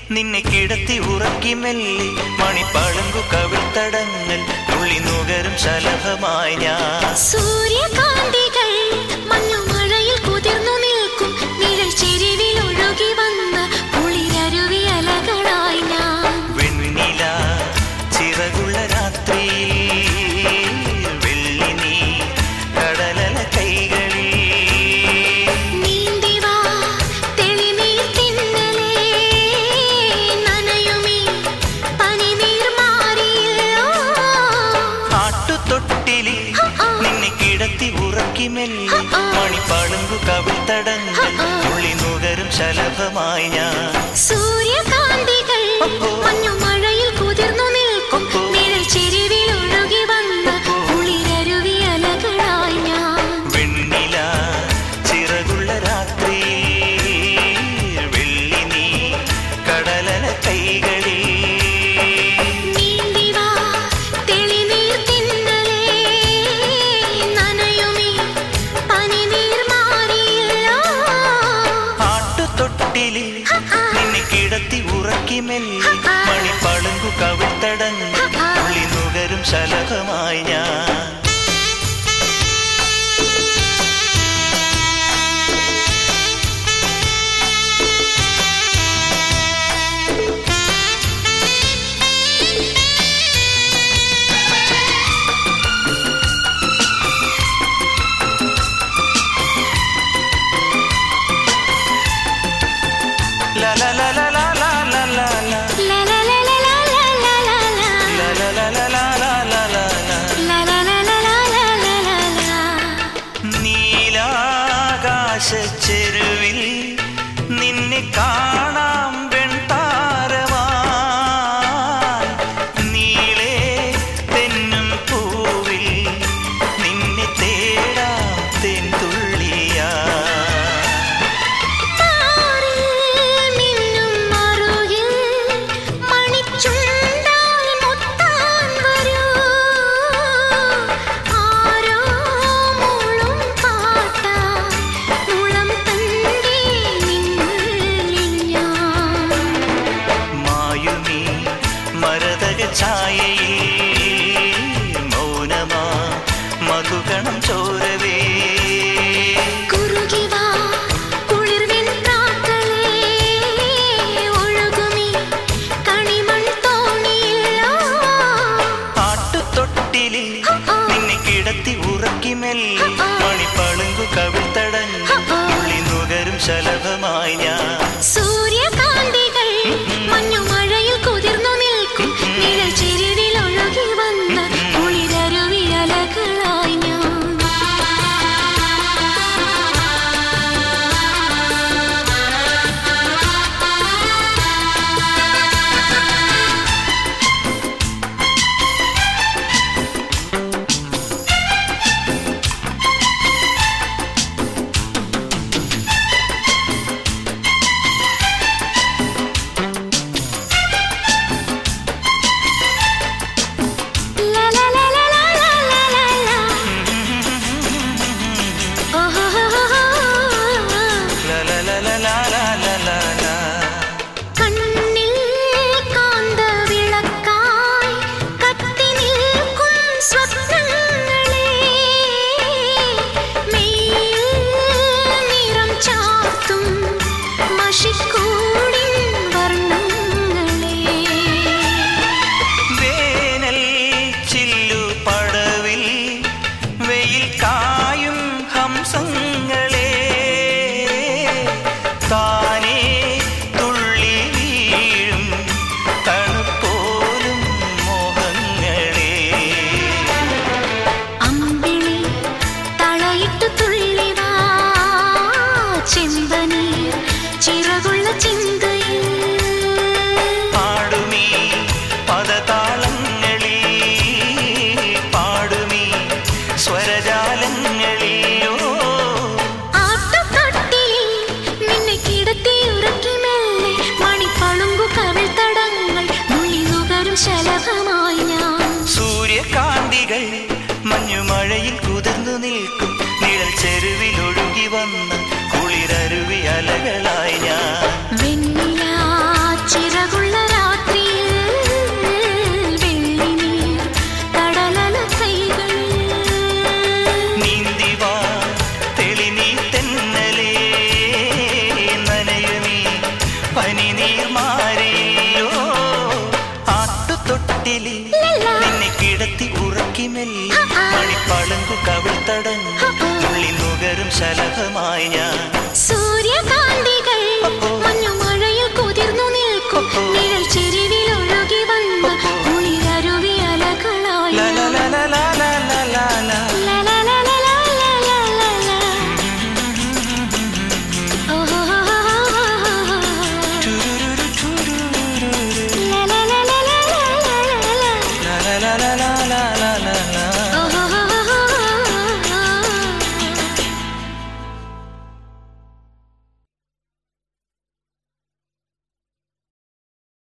നിന്നെ കിടത്തി ഉറക്കി മെല്ലി മണിപ്പളുങ്കു കവിൾത്തടങ്ങൾ തുള്ളി നുകരും ശലഭമായി ഞാൻ സൂര്യകാന്തികൾ മഞ്ഞുമഴയിൽ കുതിർന്നു നിൽക്കും നിഴൽ ചെരുവിൽ ഒഴുകി വന്ന കുളിരരുവി അലകളായി ഞാൻ വെണ്ണില ചിറകുള്ള രാത്രിയിൽ വെള്ളി നീ കടലല കൈകളിൽ നീന്തിവാ തെളിനീർ തിന്നലേ നനയുമീ പനിനീർ മാറിയില്ലോ ആട്ടുതൊട്ടിലിൽ നിന്നെ കിടത്തി ഉറക്കി മെല്ലി മണിപ്പളുങ്കു കവിൾത്തടങ്ങൾ തുള്ളി നുകരും ശലഭമായി ഞാൻ സൂര്യകാന്തികൾ മഞ്ഞുമഴയിൽ കുതിർന്നു നിൽക്കും നിഴൽ ചെരുവിൽ ഒഴുകി വന്ന കുളിരരുവി അലകളായി ഞാൻ വെണ്ണില ചിറകുള്ള രാത്രിയിൽ വെള്ളി നീ കടലല കൈകളിൽ നീന്തിവാ തെളിനീർ തിന്നലേ നനയുമീ പനിനീർ മാറിയില്ലോ ആട്ടുതൊട്ടിലിൽ നിന്നെ കിടത്തി ഉറക്കി മെല്ലി മണിപ്പളുങ്കു കവിൾത്തടങ്ങൾ തുള്ളി നുകരും ശലഭമായി ഞാൻ La la la la la la la la la ലലലലലലലലല. La la la la la la la la la ലലലലലലലലല. നീലാകാശച്ചെരുവിൽ നിന്നെ കാണാം വെൺതാരമായി നീളെ തെന്നും പൂവിൽ നിന്നെ തേടാം തെന്തുള്ളിയാ താറിൽ മിന്നും മറുകിൽ മണിച്ചുണ്ടാൽ മുത്താൻ വരൂ. ആരോ മൂളും പാട്ടായി മുളം തന്റെ നിന്നുള്ളിൽ ഞാൻ. മായുമീ മരതക ഛായയിൽ മൗനമാ മധുകണം ചോരവേ കുറുകി വാ കുളിർവിൻ പ്രാക്കളേ ഒഴുകുമീ കണിമൺ തോണിയില്ലോ ആട്ടുതൊട്ടിലിൽ നിന്നെ കിടത്തി ഉറക്കി മെല്ലി മണിപ്പളുങ്കു കവിൾത്തടങ്ങൾ ഉള്ളി നുകരും ശലഭമായി ഞാൻ സൂര്യകാന്തികൾ മഞ്ഞുമഴയിൽ കുതിർന്നു നിൽക്കും നിഴൽ ചെരുവിൽ ശലഭമായി ഞാൻ